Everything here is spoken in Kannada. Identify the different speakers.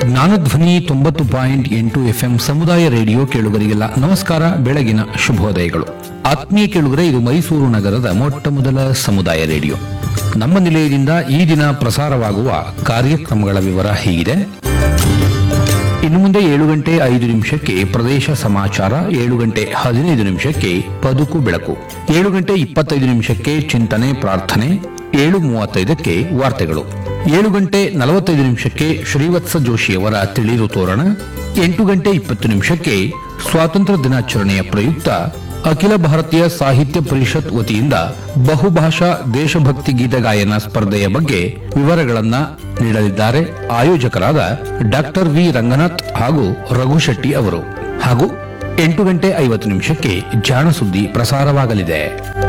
Speaker 1: ಜ್ಞಾನಧ್ವನಿ ತೊಂಬತ್ತು ಪಾಯಿಂಟ್ ಎಂಟು ಎಫ್ಎಂ ಸಮುದಾಯ ರೇಡಿಯೋ ಕೇಳುಗರಿಗೆಲ್ಲ ನಮಸ್ಕಾರ ಬೆಳಗಿನ ಶುಭೋದಯಗಳು ಆತ್ಮೀಯ ಕೇಳುಗರೆ ಇದು ಮೈಸೂರು ನಗರದ ಮೊಟ್ಟ ಮೊದಲ ಸಮುದಾಯ ರೇಡಿಯೋ ನಮ್ಮ ನಿಲಯದಿಂದ ಈ ದಿನ ಪ್ರಸಾರವಾಗುವ ಕಾರ್ಯಕ್ರಮಗಳ ವಿವರ ಹೀಗಿದೆ ಇನ್ನು ಮುಂದೆ ಏಳು ಗಂಟೆ ಐದು ನಿಮಿಷಕ್ಕೆ ಪ್ರದೇಶ ಸಮಾಚಾರ ಏಳು ಗಂಟೆ ಹದಿನೈದು ನಿಮಿಷಕ್ಕೆ ಬದುಕು ಬೆಳಕು ಏಳು ಗಂಟೆ ಇಪ್ಪತ್ತೈದು ನಿಮಿಷಕ್ಕೆ ಚಿಂತನೆ ಪ್ರಾರ್ಥನೆ ಏಳು ಮೂವತ್ತೈದಕ್ಕೆ ವಾರ್ತೆಗಳು ಏಳು ಗಂಟೆ ನಲವತ್ತೈದು ನಿಮಿಷಕ್ಕೆ ಶ್ರೀವತ್ಸ ಜೋಶಿಯವರ ತಿಳಿರು ತೋರಣ ಎಂಟು ಗಂಟೆ ಇಪ್ಪತ್ತು ನಿಮಿಷಕ್ಕೆ ಸ್ವಾತಂತ್ರ್ಯ ದಿನಾಚರಣೆಯ ಪ್ರಯುಕ್ತ ಅಖಿಲ ಭಾರತೀಯ ಸಾಹಿತ್ಯ ಪರಿಷತ್ ವತಿಯಿಂದ ಬಹುಭಾಷಾ ದೇಶಭಕ್ತಿ ಗೀತ ಗಾಯನ ಸ್ಪರ್ಧೆಯ ಬಗ್ಗೆ ವಿವರಗಳನ್ನ ನೀಡಲಿದ್ದಾರೆ ಆಯೋಜಕರಾದ ಡಾಕ್ಟರ್ ವಿ ರಂಗನಾಥ್ ಹಾಗೂ ರಘು ಶೆಟ್ಟಿ ಅವರು ಹಾಗೂ ಎಂಟು ಗಂಟೆ ಐವತ್ತು ನಿಮಿಷಕ್ಕೆ ಜಾಣ ಸುದ್ದಿ ಪ್ರಸಾರವಾಗಲಿದೆ